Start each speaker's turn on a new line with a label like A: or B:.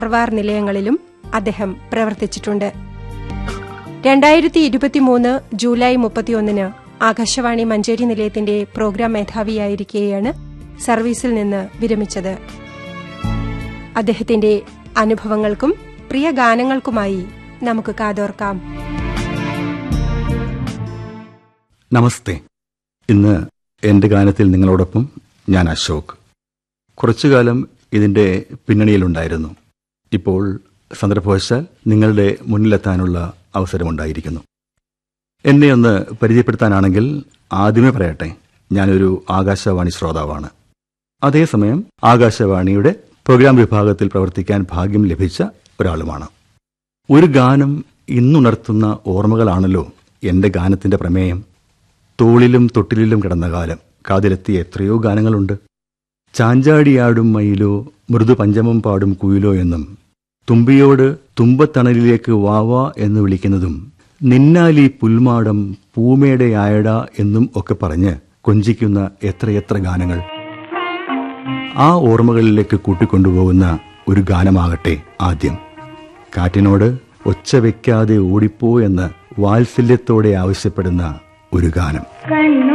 A: സർവാർ നിലയങ്ങളിലും അദ്ദേഹം പ്രവർത്തിച്ചിട്ടുണ്ട് രണ്ടായിരത്തി ഇരുപത്തിമൂന്ന് ജൂലൈ മുപ്പത്തിയൊന്നിന് ആകാശവാണി മഞ്ചേരി നിലയത്തിന്റെ പ്രോഗ്രാം മേധാവിയായിരിക്കെയാണ് സർവീസിൽ നിന്ന് വിരമിച്ചത് അദ്ദേഹത്തിന്റെ അനുഭവങ്ങൾക്കും പ്രിയ ഗാനങ്ങൾക്കുമായി നമുക്ക് കാതോർക്കാം
B: നമസ്തേ ഇന്ന് എന്റെ ഗാനത്തിൽ നിങ്ങളോടൊപ്പം ഞാൻ അശോക് കുറച്ചുകാലം ഇതിന്റെ പിന്നണിയിലുണ്ടായിരുന്നു ഇപ്പോൾ സന്ദർഭവശാൽ നിങ്ങളുടെ മുന്നിലെത്താനുള്ള അവസരമുണ്ടായിരിക്കുന്നു എന്നെ ഒന്ന് പരിചയപ്പെടുത്താനാണെങ്കിൽ ആദ്യമേ പറയട്ടെ ഞാനൊരു ആകാശവാണി ശ്രോതാവാണ് അതേസമയം ആകാശവാണിയുടെ പ്രോഗ്രാം വിഭാഗത്തിൽ പ്രവർത്തിക്കാൻ ഭാഗ്യം ലഭിച്ച ഒരാളുമാണ് ഒരു ഗാനം ഇന്നുണർത്തുന്ന ഓർമ്മകളാണല്ലോ എന്റെ ഗാനത്തിന്റെ പ്രമേയം തോളിലും തൊട്ടിലിലും കിടന്ന കാലം കാതിലെത്തിയ എത്രയോ ഗാനങ്ങളുണ്ട് ചാഞ്ചാടിയാടും മയിലോ മൃദു പഞ്ചമം പാടും കുയിലോ എന്നും തുമ്പിയോട് തുമ്പത്തണലിലേക്ക് വാവാ എന്ന് വിളിക്കുന്നതും നിന്നാലി പുൽമാടം പൂമേടയായട എന്നും ഒക്കെ പറഞ്ഞ് കൊഞ്ചിക്കുന്ന എത്രയെത്ര ഗാനങ്ങൾ ആ ഓർമ്മകളിലേക്ക് കൂട്ടിക്കൊണ്ടുപോകുന്ന ഒരു ഗാനമാകട്ടെ ആദ്യം കാറ്റിനോട് ഒച്ച വെക്കാതെ ഓടിപ്പോ എന്ന് വാത്സല്യത്തോടെ ആവശ്യപ്പെടുന്ന ഒരു ഗാനം